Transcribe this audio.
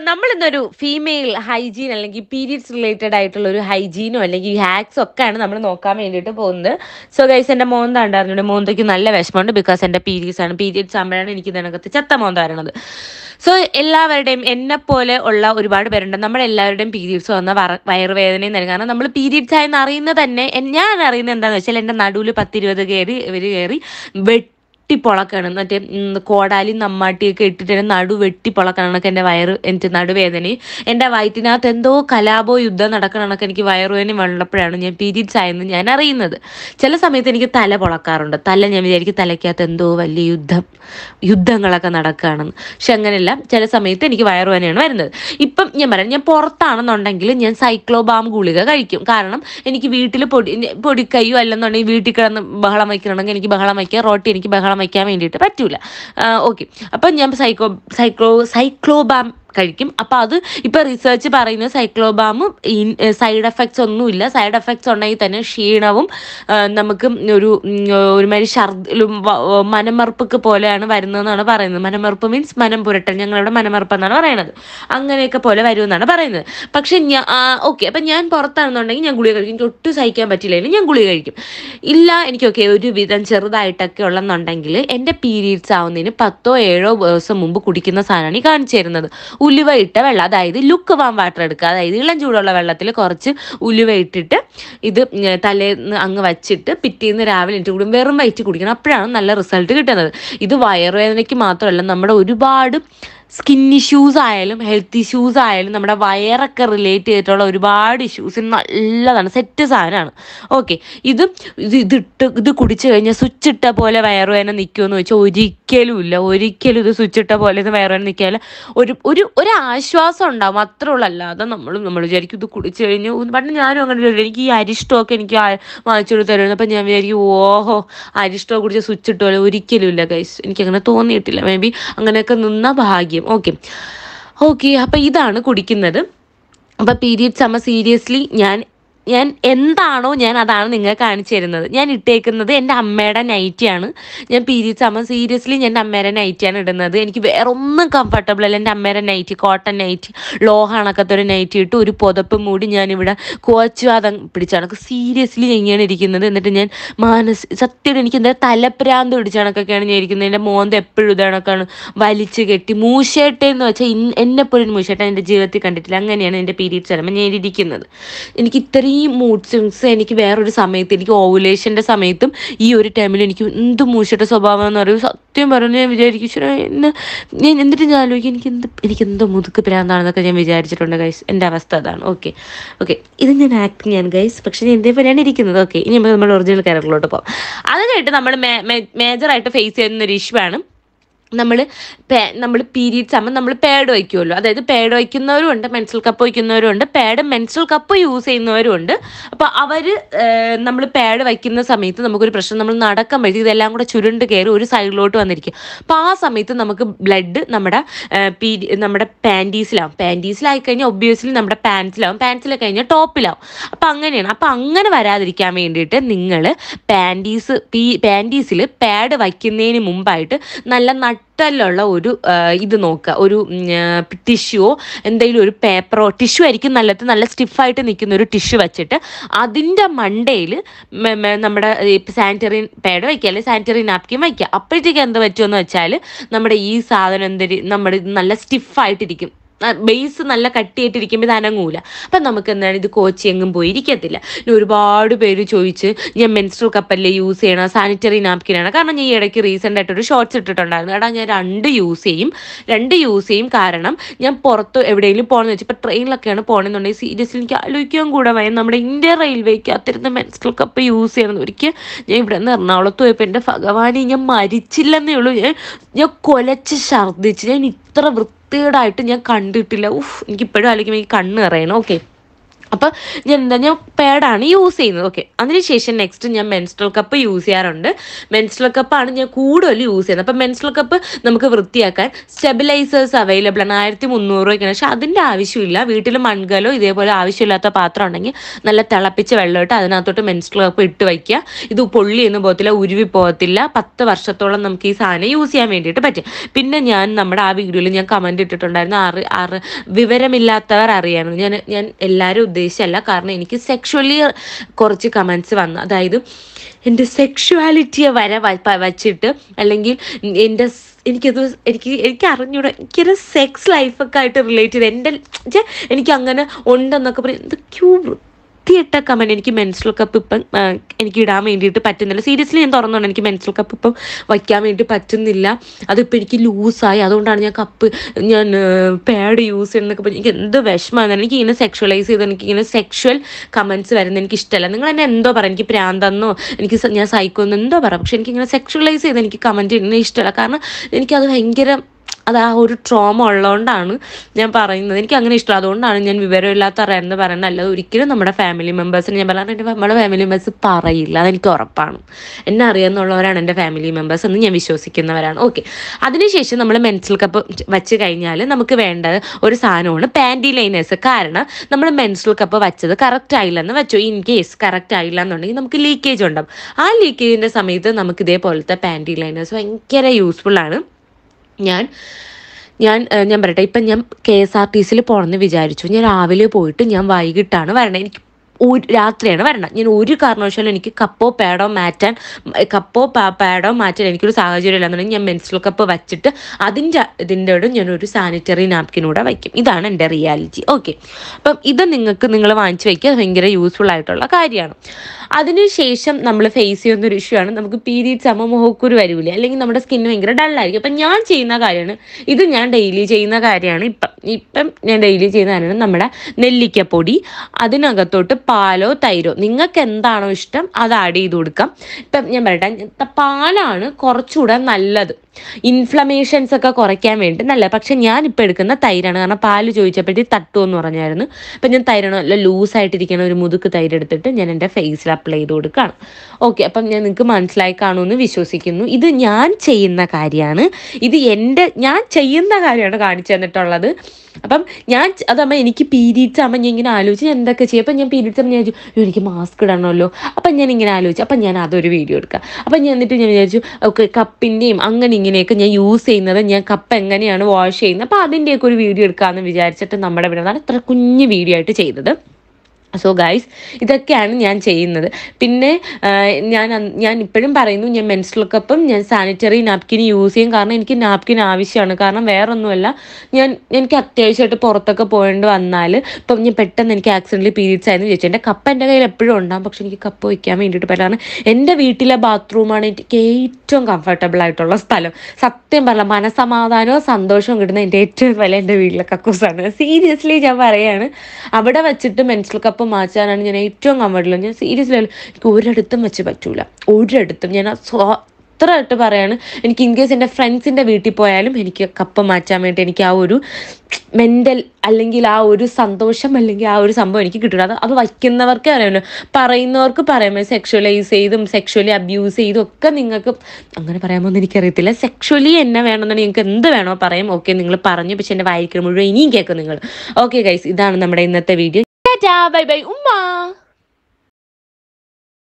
നമ്മൾ ഇന്നൊരു female hygiene അല്ലെങ്കിൽ പീരിയഡ്സ് റിലേറ്റഡ് ആയിട്ടുള്ള ഒരു ഹൈജീനോ അല്ലെങ്കിൽ ഹാക്സോ ഒക്കെയാണ് നമ്മൾ നോക്കാൻ വേണ്ടിയിട്ട് പോകുന്നത് സോ ഗൈസ് എൻ്റെ മോന്ത ഉണ്ടായിരുന്നു മോന്തയ്ക്ക് നല്ല വിഷമമുണ്ട് ബിക്കോസ് എൻ്റെ പീരിയഡ്സ് ആണ് പീരിയഡ്സ് ആകുമ്പോഴാണ് എനിക്ക് ഇതിനകത്ത് ചത്ത മോന്ത വരണത് സോ എല്ലാവരുടെയും എന്നെ പോലെ ഉള്ള ഒരുപാട് പേരുണ്ട് നമ്മളെല്ലാവരുടെയും പീരിയഡ്സ് വന്ന വറ- വയറുവേദനയും തന്നെ കാരണം നമ്മൾ പീരിയഡ്സ് ആയെന്ന് അറിയുന്നത് തന്നെ എൻ- ഞാൻ അറിയുന്നത് എന്താണെന്ന് വെച്ചാൽ എൻ്റെ നടുവിൽ പത്തിരുപത് കയറി ഇവർ കയറി വെട്ടി പൊളക്കാണ് മറ്റേ ഉം, കോടാലി നമ്മാട്ടിയൊക്കെ ഇട്ടിട്ട് എൻ്റെ നടു വെട്ടി പൊളക്കണം കണക്ക് എൻ്റെ വയറ് എനിക്ക് നടുവേദനയും എൻ്റെ വയറ്റിനകത്ത് എന്തോ കലാപോ യുദ്ധം നടക്കണ കണക്ക് എനിക്ക് വയറുവേദനയും വെള്ളപ്പോഴാണ് ഞാൻ പീരീഡ്സ് ആയെന്ന് ഞാൻ അറിയുന്നത് ചില സമയത്ത് എനിക്ക് തല പൊളക്കാറുണ്ട് തല ഞാൻ വിചാരിക്കും തലയ്ക്കകത്ത് എന്തോ വലിയ യുദ്ധം യുദ്ധങ്ങളൊക്കെ നടക്കുകയാണെന്ന് പക്ഷെ അങ്ങനെയല്ല ചില സമയത്ത് എനിക്ക് വയറുവേദനയാണ് വരുന്നത് ഇപ്പം ഞാൻ പറയാം ഞാൻ പുറത്താണെന്നുണ്ടെങ്കിൽ ഞാൻ സൈക്ലോബാം ഗുളിക കഴിക്കും കാരണം എനിക്ക് വീട്ടിൽ പൊടി പൊടിക്കൈയോ അല്ലെന്നുണ്ടെങ്കിൽ വീട്ടിൽ കിടന്ന് ബഹളം വയ്ക്കണമെങ്കിൽ എനിക്ക് ബഹളം വയ്ക്കാം റോട്ടി എനിക്ക് ബഹളം വയ്ക്കാൻ വേണ്ടിയിട്ട് പറ്റൂല ഓക്കെ അപ്പം ഞാൻ സൈക്കോ സൈക്ലോ സൈക്ലോബാം കഴിക്കും അപ്പം അത് ഇപ്പം റിസർച്ച് പറയുന്നത് സൈക്ലോബാമും സൈഡ് എഫക്ട്സ് ഒന്നുമില്ല സൈഡ് എഫക്ട്സ് ഉണ്ടെങ്കിൽ തന്നെ ക്ഷീണവും ആ, നമുക്ക് ഒരു ഉം, ഒരുമാതിരി ഛർദിലും വ- മനമറുപ്പൊക്കെ പോലെയാണ് വരുന്നതെന്നാണ് പറയുന്നത് മനമറുപ്പ് മീൻസ് മനം പുരട്ടൽ ഞങ്ങളിവിടെ മനമറുപ്പ് എന്നാണ് പറയുന്നത് അങ്ങനെയൊക്കെ പോലെ വരുമെന്നാണ് പറയുന്നത് പക്ഷെ ഞാൻ ഓക്കെ അപ്പം ഞാൻ പുറത്താണെന്നുണ്ടെങ്കിൽ ഞാൻ ഗുളിക കഴിക്കും എനിക്ക് ഒട്ടും സഹിക്കാൻ പറ്റില്ലെങ്കിൽ ഞാൻ ഗുളിക കഴിക്കും ഇല്ല എനിക്കൊക്കെ ഒരു വിധം ചെറുതായിട്ടൊക്കെ ഉള്ളെന്നുണ്ടെങ്കിൽ എൻ്റെ പീരീഡ്സ് ആവുന്നതിന് പത്തോ ഏഴോ ദിവസം മുമ്പ് കുടിക്കുന്ന സാധനമാണ് ഈ കാണിച്ചു തരുന്നത് ഉലുവ ഇട്ട വെള്ളം അതായത് ലുക്ക് വാം വാട്ടർ എടുക്കുക അതായത് ഇളം ചൂടുള്ള വെള്ളത്തിൽ കുറച്ച് ഉലുവ ഇട്ടിട്ട് ഇത് ഉം, തലേന്ന് അങ്ങ് വച്ചിട്ട് പിറ്റേന്ന് രാവിലെ ഇട്ട് കുടിക്കും വെറും വയറ്റ് കുടിക്കണം അപ്പോഴാണ് നല്ല റിസൾട്ട് കിട്ടുന്നത് ഇത് വയറുവേദനയ്ക്ക് മാത്രമല്ല നമ്മുടെ ഒരുപാട് സ്കിൻ ഇഷ്യൂസ് ആയാലും ഹെൽത്ത് ഇഷ്യൂസ് ആയാലും നമ്മുടെ വയറൊക്കെ റിലേറ്റ് ചെയ്തിട്ടുള്ള ഒരുപാട് ഇഷ്യൂസിന് നല്ലതാണ് സെറ്റ് സാധനമാണ് ഓക്കെ ഇത് ഇത് ഇതിട്ട് ഇത് കുടിച്ചു കഴിഞ്ഞാൽ സ്വിച്ച് ഇട്ട പോലെ വയറുവേദന നിൽക്കുമെന്ന് വെച്ചാൽ ഒരിക്കലും ഇല്ല ഒരിക്കലും ഇത് സ്വിച്ച് ഇട്ട പോലെ ഇത് വയറുവേദന നിൽക്കില്ല ഒരു ഒരു ഒരു ആശ്വാസം ഉണ്ടാവും അത്രേ ഉള്ളൂ അല്ലാതെ നമ്മൾ നമ്മൾ വിചാരിക്കും ഇത് കുടിച്ചു കഴിഞ്ഞു പണ്ട് ഞാനും അങ്ങനെ വിചാരിക്കും. എനിക്ക് ഈ അരിഷ്ടമൊക്കെ എനിക്ക് ആ- വാങ്ങിച്ചു കൊടുത്തരുന്നു അപ്പം ഞാൻ വിചാരിക്കും ഓഹോ അരിഷ്ടം കുടിച്ച് സ്വിച്ച് ഇട്ട പോലെ ഒരിക്കലും ഇല്ല ഗൈസ് എനിക്കങ്ങനെ തോന്നിയിട്ടില്ല മേ ബി അങ്ങനെയൊക്കെ നിന്ന ഭാഗ്യം ഓക്കെ ഓക്കെ അപ്പം ഇതാണ് കുടിക്കുന്നത് അപ്പം പീരിയഡ്സ് അമ്മ സീരിയസ്ലി ഞാൻ ഞാൻ എന്താണോ ഞാൻ അതാണ് നിങ്ങൾക്ക് കാണിച്ചു തരുന്നത് ഞാൻ ഇട്ടേക്കുന്നത് എൻ്റെ അമ്മയുടെ നൈറ്റിയാണ് ഞാൻ പീരീഡ്സ് ആകുമ്പോൾ സീരിയസ്ലി ഞാൻ എൻ്റെ അമ്മയുടെ നൈറ്റിയാണ് ഇടുന്നത് എനിക്ക് വേറെ ഒന്നും കംഫർട്ടബിൾ അല്ല എൻ്റെ അമ്മയുടെ നൈറ്റി കോട്ടൺ നൈറ്റി ലോഹ കണക്കത്തെ ഒരു നൈറ്റി ഇട്ട് ഒരു പുതപ്പ് മൂടി ഞാനിവിടെ കോച്ചുവാദം പിടിച്ച കണക്ക് സീരിയസ്ലി ഇങ്ങനെയാണ് ഇരിക്കുന്നത് എന്നിട്ട് ഞാൻ മാനസ് സത്യം എനിക്ക് എന്താ തലപ്രാന്ത് പിടിച്ച കണക്കൊക്കെയാണ് ഞാൻ ഇരിക്കുന്നത് എൻ്റെ മോന്ത എപ്പോഴും ഇത് കണക്കാണ് വലിച്ചു കെട്ടി മൂശേട്ടെ എന്ന് വെച്ചാൽ എന്നെപ്പോഴും മൂശേട്ട എൻ്റെ ജീവിതത്തിൽ കണ്ടിട്ടില്ല അങ്ങനെയാണ് എൻ്റെ പീരീഡ്സ് വരുമ്പോൾ ഞാൻ ഇരിക്കുന്നത് എനിക്ക് ഇത്രയും മൂഡ് സ്വിങ്സ് എനിക്ക് വേറൊരു സമയത്ത് എനിക്ക് ഓവുലേഷൻ്റെ സമയത്തും ഈ ഒരു ടൈമിൽ എനിക്ക് എന്ത് മൂശയുടെ സ്വഭാവം എന്ന് പറയും സത്യം പറഞ്ഞു ഞാൻ വിചാരിക്കും "ശ്ശെ, എന്നെ ഞാൻ എന്നിട്ട് ഞാൻ ആലോചിക്കും എനിക്ക് എന്ത് എനിക്ക് എന്തോ മുതുക്ക് പ്രാന്താണെന്നൊക്കെ ഞാൻ വിചാരിച്ചിട്ടുണ്ട് ഗൈസ് എൻ്റെ അവസ്ഥ അതാണ് ഓക്കെ ഓക്കെ ഇത് ഞാൻ ആക്ടിങ് ആണ് ഗൈസ് പക്ഷെ ഞാൻ ഇതേപോലെയാണ് ഇരിക്കുന്നത് ഓക്കെ ഇനി നമുക്ക് നമ്മൾ ഒറിജിനൽ ക്യാരക്ടറിലോട്ട് പോകാം അത് കഴിഞ്ഞിട്ട് നമ്മൾ മേജറായിട്ട് ഫേസ് ചെയ്യുന്ന ഒരു ഇഷ്യൂ ആണ് നമ്മൾ നമ്മൾ പീരീഡ്സ് ആകുമ്പോൾ നമ്മൾ പാഡ് വയ്ക്കുമല്ലോ അതായത് പാഡ് വയ്ക്കുന്നവരും ഉണ്ട് മെൻസൽ കപ്പ് വയ്ക്കുന്നവരും ഉണ്ട് പാഡ് മെൻസൽ കപ്പ് യൂസ് ചെയ്യുന്നവരും ഉണ്ട് അപ്പോൾ അവർ നമ്മൾ പാഡ് വയ്ക്കുന്ന സമയത്ത് നമുക്കൊരു പ്രശ്നം നമ്മൾ നടക്കുമ്പോഴത്തേക്ക് ഇതെല്ലാം കൂടെ ചുരുണ്ട് കയറി ഒരു സൈഡിലോട്ട് വന്നിരിക്കും അപ്പോൾ ആ സമയത്ത് നമുക്ക് ബ്ലഡ് നമ്മുടെ പീരി നമ്മുടെ പാൻറ്റീസിലാവും പാൻറ്റീസിലായി കഴിഞ്ഞാൽ ഒബ്വിയസ്ലി നമ്മുടെ പാൻസിലാവും പാൻസിൽ കഴിഞ്ഞാൽ ടോപ്പിലാവും അപ്പോൾ അങ്ങനെയാണ് അപ്പോൾ അങ്ങനെ വരാതിരിക്കാൻ വേണ്ടിയിട്ട് നിങ്ങൾ പാൻറ്റീസ് പീ പാൻറ്റീസിൽ പാഡ് വയ്ക്കുന്നതിന് മുമ്പായിട്ട് നല്ല നട്ടലുള്ള ഒരു ആ, ഇത് നോക്കുക ഒരു ടിഷ്യൂവോ എന്തെങ്കിലും ഒരു പേപ്പറോ ടിഷ്യൂ ആയിരിക്കും നല്ലത് നല്ല സ്റ്റിഫായിട്ട് നിൽക്കുന്ന ഒരു ടിഷ്യൂ വെച്ചിട്ട് അതിൻ്റെ മണ്ടയിൽ നമ്മുടെ സാനിറ്ററി പാഡ് വയ്ക്കുക അല്ലെങ്കിൽ സാനിറ്ററി നാപ്കിൻ വയ്ക്കുക അപ്പോഴത്തേക്ക് എന്ത് പറ്റുമെന്ന് വെച്ചാൽ നമ്മുടെ ഈ സാധനം എന്തൊരു നമ്മുടെ ഇത് നല്ല സ്റ്റിഫായിട്ടിരിക്കും ബേസ് നല്ല കട്ടിയായിട്ടിരിക്കുമ്പോൾ ഇത് അനങ്ങൂല അപ്പം നമുക്ക് എന്താണ് ഇത് കോച്ചി എങ്ങും പോയി ഇരിക്കത്തില്ല ഇനി ഒരുപാട് പേര് ചോദിച്ച് ഞാൻ മെൻസ്ട്രൽ കപ്പല്ലേ യൂസ് ചെയ്യണം സാനിറ്ററി നാപ്കിനാണ് കാരണം ഞാൻ ഈ ഇടയ്ക്ക് റീസെൻ്റ് ആയിട്ട് ഒരു ഷോർട്സ് ഇട്ടിട്ടുണ്ടായിരുന്നു എടാ ഞാൻ രണ്ട് യൂസ് ചെയ്യും രണ്ട് യൂസ് ചെയ്യും കാരണം ഞാൻ പുറത്ത് എവിടെയെങ്കിലും പോകണമെന്ന് വെച്ചാൽ ഇപ്പോൾ ട്രെയിനിലൊക്കെയാണ് പോകണമെന്നുണ്ടെങ്കിൽ സീരിയസ്ലി എനിക്ക് ആലോചിക്കാൻ കൂടെ വയ്യ നമ്മുടെ ഇന്ത്യ റെയിൽവേക്ക് അത്തരത്തിൽ മെൻസ്ട്രൽ കപ്പ് യൂസ് ചെയ്യണം ഒരിക്കൽ ഞാൻ ഇവിടെ നിന്ന് എറണാകുളത്ത് പോയപ്പോൾ എൻ്റെ ഭഗവാനെ ഞാൻ മരിച്ചില്ലെന്നേ ഉള്ളൂ ഞാൻ ഞാൻ കൊലച്ച് ഛർദ്ദിച്ച് ഞാൻ ഇത്ര വൃത്തികേടായിട്ട് ഞാൻ കണ്ടിട്ടില്ല ഉഫ് എനിക്കിപ്പോഴും ആലോചിക്കുമ്പോൾ എനിക്ക് കണ്ണ് നിറയണം ഓക്കെ അപ്പം ഞാൻ എന്താ ഞാൻ പാഡാണ് യൂസ് ചെയ്യുന്നത് ഓക്കെ അതിനുശേഷം നെക്സ്റ്റ് ഞാൻ മെൻസ്ട്രൽ കപ്പ് യൂസ് ചെയ്യാറുണ്ട് മെൻസ്ട്രൽ കപ്പാണ് ഞാൻ കൂടുതൽ യൂസ് ചെയ്യുന്നത് അപ്പം മെൻസ്ട്രൽ കപ്പ് നമുക്ക് വൃത്തിയാക്കാൻ സ്റ്റെബിലൈസേഴ്സ് അവൈലബിൾ ആണ് ആയിരത്തി മുന്നൂറ് രൂപയ്ക്കാണ് പക്ഷെ അതിൻ്റെ ആവശ്യമില്ല വീട്ടിൽ മൺകലോ ഇതേപോലെ ആവശ്യമില്ലാത്ത പാത്രം ഉണ്ടെങ്കിൽ നല്ല തിളപ്പിച്ച വെള്ളം ഇട്ട് അതിനകത്തോട്ട് മെൻസ്ട്രൽ കപ്പ് ഇട്ട് വയ്ക്കുക ഇത് പൊള്ളിയൊന്നും പോകത്തില്ല ഉരുവി പോകത്തില്ല പത്ത് വർഷത്തോളം നമുക്ക് ഈ സാധനം യൂസ് ചെയ്യാൻ വേണ്ടിയിട്ട് പറ്റും പിന്നെ ഞാൻ നമ്മുടെ ആ വീഡിയോയിൽ ഞാൻ കമൻറ്റ് ഇട്ടിട്ടുണ്ടായിരുന്നു ആറ് ആറ് വിവരമില്ലാത്തവർ അറിയണം ഞാൻ ഞാൻ എല്ലാവരും ഉദ്ദേശിച്ചല്ല കാരണം എനിക്ക് സെക്ഷുവലി കുറച്ച് കമൻസ് വന്നു അതായത് എൻ്റെ സെക്ഷുവാലിറ്റിയെ വരെ വ- പ- വച്ചിട്ട് അല്ലെങ്കിൽ എൻ്റെ സ്- എനിക്കത് എനിക്ക് എനിക്ക് അറിഞ്ഞൂടാ എനിക്കൊരു സെക്സ് ലൈഫൊക്കെ ആയിട്ട് റിലേറ്റ് ചെയ്ത് എൻ്റെ ഛെ, എനിക്ക് അങ്ങനെ ഉണ്ടെന്നൊക്കെ പറയും എന്തൊക്കെയോ വൃത്തിയിട്ട കമൻറ്റ് എനിക്ക് മെൻസ്ട്രൽ കപ്പ് ഇപ്പം ആ, എനിക്ക് ഇടാൻ വേണ്ടിയിട്ട് പറ്റുന്നില്ല സീരിയസ്ലി ഞാൻ തുറന്നുകൊണ്ട് എനിക്ക് മെൻസ്ട്രൽ കപ്പ് ഇപ്പം വയ്ക്കാൻ വേണ്ടി പറ്റുന്നില്ല അതിപ്പോൾ എനിക്ക് ലൂസായി അതുകൊണ്ടാണ് ഞാൻ കപ്പ് ഞാൻ പാഡ് യൂസ് ചെയ്യുന്നതൊക്കെ പറഞ്ഞ് എനിക്ക് എന്ത് വിഷമമാണ് എനിക്ക് ഇങ്ങനെ സെക്ഷുവലൈസ് ചെയ്ത് എനിക്ക് ഇങ്ങനെ സെക്ഷുവൽ കമൻസ് വരുന്നത് എനിക്ക് ഇഷ്ടമല്ല നിങ്ങൾ എന്നെ എന്തോ പറ എനിക്ക് പ്രാന്തെന്നോ എനിക്ക് സ- ഞാൻ സൈക്കോന്നോ എന്തോ പറയാം പക്ഷെ എനിക്ക് ഇങ്ങനെ സെക്ഷുവലൈസ് ചെയ്ത് എനിക്ക് കമൻറ്റ് ചെയ്യുന്നത് ഇഷ്ടമല്ല കാരണം എനിക്കത് ഭയങ്കര അത് ആ ഒരു ട്രോമ ഉള്ളതുകൊണ്ടാണ് ഞാൻ പറയുന്നത് എനിക്ക് അങ്ങനെ ഇഷ്ടം അതുകൊണ്ടാണ് ഞാൻ വിവരമില്ലാത്തവരെന്ന് പറയുന്നത് അല്ലാതെ ഒരിക്കലും നമ്മുടെ ഫാമിലി മെമ്പേഴ്സിന് ഞാൻ പറയാൻ എൻ്റെ നമ്മുടെ ഫാമിലി മെമ്പേഴ്സ് പറയില്ല അതെനിക്ക് ഉറപ്പാണ് എന്നെ അറിയാവുന്നവരാണ് എൻ്റെ ഫാമിലി മെമ്പേഴ്സ് എന്ന് ഞാൻ വിശ്വസിക്കുന്നവരാണ് ഓക്കെ അതിനുശേഷം നമ്മൾ മെൻസൽ കപ്പ് വെച്ച് കഴിഞ്ഞാൽ നമുക്ക് വേണ്ടത് ഒരു സാധനമാണ് പാൻറ്റി ലൈനേഴ്സ് കാരണം നമ്മൾ മെൻസ്ട്രൽ കപ്പ് വെച്ചത് കറക്റ്റ് ആയില്ലെന്ന് വെച്ചോ ഇൻ കേസ് കറക്റ്റ് ആയില്ല എന്നുണ്ടെങ്കിൽ നമുക്ക് ലീക്കേജ് ഉണ്ടാവും ആ ലീക്കേജിൻ്റെ സമയത്ത് നമുക്ക് ഇതേപോലത്തെ പാൻറ്റി ലൈനേഴ്സ് ഭയങ്കര യൂസ്ഫുൾ ആണ് ഞാൻ ഞാൻ ഏഹ്, ഞാൻ പറയട്ടെ ഇപ്പം ഞാൻ കെ എസ് ആർ ടി സിയിൽ പോകണമെന്ന് വിചാരിച്ചു ഞാൻ രാവിലെ പോയിട്ട് ഞാൻ വൈകിട്ടാണ് വരണത് എനിക്ക് ഒരു രാത്രിയാണ് വരണം ഞാൻ ഒരു കാരണവശാലും എനിക്ക് കപ്പോ പാഡോ മാറ്റാൻ കപ്പോ പാ- പാഡോ മാറ്റാൻ എനിക്കൊരു സാഹചര്യം ഇല്ലാന്നുണ്ടെങ്കിൽ ഞാൻ മെൻസ്ട്രൽ കപ്പ് വച്ചിട്ട് അതിൻ്റെ ഇതിൻ്റെ കൂടെ ഞാൻ ഒരു സാനിറ്ററി നാപ്കിനൂടെ വയ്ക്കും ഇതാണ് എൻ്റെ റിയാലിറ്റി ഓക്കെ അപ്പം ഇത് നിങ്ങൾക്ക് നിങ്ങൾ വാങ്ങിച്ച് വയ്ക്കുക ഭയങ്കര യൂസ്ഫുൾ ആയിട്ടുള്ള കാര്യമാണ് അതിനുശേഷം നമ്മൾ ഫേസ് ചെയ്യുന്ന ഒരു ഇഷ്യൂ ആണ് നമുക്ക് പീരീഡ്സ് ആകുമ്പോൾ മുഖക്കുരു വരില്ലേ അല്ലെങ്കിൽ നമ്മുടെ സ്കിന്ന് ഭയങ്കര ഡള്ളായിരിക്കും അപ്പം ഞാൻ ചെയ്യുന്ന കാര്യമാണ് ഇത് ഞാൻ ഡെയിലി ചെയ്യുന്ന കാര്യമാണ് ഇപ്പം ഇപ്പം ഞാൻ ഡെയിലി ചെയ്യുന്ന കാര്യമാണ് നമ്മുടെ നെല്ലിക്കപ്പൊടി അതിനകത്തോട്ട് പാലോ തൈരോ നിങ്ങൾക്ക് എന്താണോ ഇഷ്ടം അത് ആഡ് ചെയ്ത് കൊടുക്കാം ഇപ്പം ഞാൻ പറയട്ടെ പാലാണ് കുറച്ചുകൂടെ നല്ലത് ഇൻഫ്ലമേഷൻസ് ഒക്കെ കുറയ്ക്കാൻ വേണ്ടി നല്ലത് പക്ഷെ ഞാൻ ഇപ്പം എടുക്കുന്ന തൈരാണ് കാരണം പാല് ചോദിച്ചപ്പോഴത്തേക്ക് തട്ടു എന്ന് പറഞ്ഞായിരുന്നു അപ്പം ഞാൻ തൈരാണ് നല്ല ലൂസായിട്ടിരിക്കുന്ന ഒരു മുതുക്ക് തൈര് എടുത്തിട്ട് ഞാൻ എൻ്റെ ഫേസിൽ അപ്ലൈ ചെയ്ത് കൊടുക്കുകയാണ് ഓക്കെ അപ്പം ഞാൻ നിങ്ങൾക്ക് മനസ്സിലായി കാണുമെന്ന് വിശ്വസിക്കുന്നു ഇത് ഞാൻ ചെയ്യുന്ന കാര്യമാണ് ഇത് എൻ്റെ ഞാൻ ചെയ്യുന്ന കാര്യമാണ് കാണിച്ചു തന്നിട്ടുള്ളത് അപ്പം ഞാൻ ച- അതാകുമ്പോൾ എനിക്ക് പീരീഡ്സ് ആകുമ്പോൾ ഞാൻ ഇങ്ങനെ ആലോചിച്ച് ഞാൻ എന്തൊക്കെ ചെയ്യും അപ്പം ഞാൻ പീരീഡ്സ് ആകുമ്പോൾ ഞാൻ വിചാരിച്ചു "അയ്യോ, എനിക്ക് മാസ്ക് ഇടണമല്ലോ അപ്പം ഞാൻ ഇങ്ങനെ ആലോചിച്ചു അപ്പം ഞാൻ അതൊരു വീഡിയോ എടുക്കാം അപ്പം ഞാൻ എന്നിട്ട് ഞാൻ വിചാരിച്ചു ഓക്കെ കപ്പിൻ്റെയും അങ്ങനെ ഇങ്ങനെയൊക്കെ ഞാൻ യൂസ് ചെയ്യുന്നത് ഞാൻ കപ്പ് എങ്ങനെയാണ് വാഷ് ചെയ്യുന്നത് അപ്പം അതിൻ്റെയൊക്കെ ഒരു വീഡിയോ എടുക്കാമെന്ന് വിചാരിച്ചിട്ട് നമ്മുടെ ഇവിടെ നിന്നാണ് ഇത്ര കുഞ്ഞ് വീഡിയോ ആയിട്ട് ചെയ്തത് സോ ഗൈസ് ഇതൊക്കെയാണ് ഞാൻ ചെയ്യുന്നത് പിന്നെ ആ, ഞാൻ അന്ന് ഞാൻ ഇപ്പോഴും പറയുന്നു ഞാൻ മെൻസ്ട്രൽ കപ്പും ഞാൻ സാനിറ്ററി നാപ്കിൻ യൂസ് ചെയ്യും കാരണം എനിക്ക് നാപ്കിൻ ആവശ്യമാണ് കാരണം വേറൊന്നുമല്ല ഞാൻ എനിക്ക് അത്യാവശ്യമായിട്ട് പുറത്തൊക്കെ പോകേണ്ടി വന്നാൽ ഇപ്പം ഞാൻ പെട്ടെന്ന് എനിക്ക് ആക്സിഡൻ്റലി പീരീഡ്സ് ആയെന്ന് ചോദിച്ചു എൻ്റെ കപ്പ് എൻ്റെ കയ്യിൽ എപ്പോഴും ഉണ്ടാകും പക്ഷെ എനിക്ക് കപ്പ് വയ്ക്കാൻ വേണ്ടിയിട്ട് പറ്റില്ല കാരണം എൻ്റെ വീട്ടിലെ ബാത്റൂമാണ് എനിക്ക് ഏറ്റവും കംഫർട്ടബിൾ ആയിട്ടുള്ള സ്ഥലം സത്യം പറഞ്ഞ മനസമാധാനവും സന്തോഷവും കിട്ടുന്ന എൻ്റെ ഏറ്റവും വലിയ എൻ്റെ വീട്ടിലെ കക്കൂസാണ് സീരിയസ്ലി ഞാൻ പറയാണ് അവിടെ വെച്ചിട്ട് മെൻസ്ട്രൽ കപ്പ് മാറ്റാനാണ് ഞാൻ ഏറ്റവും കംഫർട്ടബിൾ ഞാൻ സീരിയസ്ലി എനിക്ക് ഒരിടത്തും വെച്ച് പറ്റൂല ഒരിടത്തും ഞാൻ ആ സ്വ- അത്രയായിട്ട് പറയാണ് എനിക്ക് ഇൻ കേസ് എൻ്റെ ഫ്രണ്ട്സിൻ്റെ വീട്ടിൽ പോയാലും എനിക്ക് കപ്പ് മാറ്റാൻ വേണ്ടി എനിക്ക് ആ ഒരു മെൻ്റൽ അല്ലെങ്കിൽ ആ ഒരു സന്തോഷം അല്ലെങ്കിൽ ആ ഒരു സംഭവം എനിക്ക് കിട്ടില്ല അത് അത് വയ്ക്കുന്നവർക്ക് അറിയാമല്ലോ പറയുന്നവർക്ക് പറയാമോ സെക്ഷുവലൈസ് ചെയ്തും സെക്ഷുവലി അബ്യൂസ് ചെയ്തും ഒക്കെ നിങ്ങൾക്ക് അങ്ങനെ പറയാമോ എന്ന് എനിക്കറിയത്തില്ല സെക്ഷുവലി എന്നെ വേണമെന്നുണ്ടെങ്കിൽ നിങ്ങൾക്ക് എന്ത് വേണോ പറയാം ഓക്കെ നിങ്ങൾ പറഞ്ഞു പക്ഷെ എൻ്റെ വായിക്കണം മുഴുവൻ ഇനിയും കേൾക്കും നിങ്ങൾ ഓക്കെ ഗൈസ് ഇതാണ് നമ്മുടെ ഇന്നത്തെ വീഡിയോ ബൈ ബൈ ഉമ്മ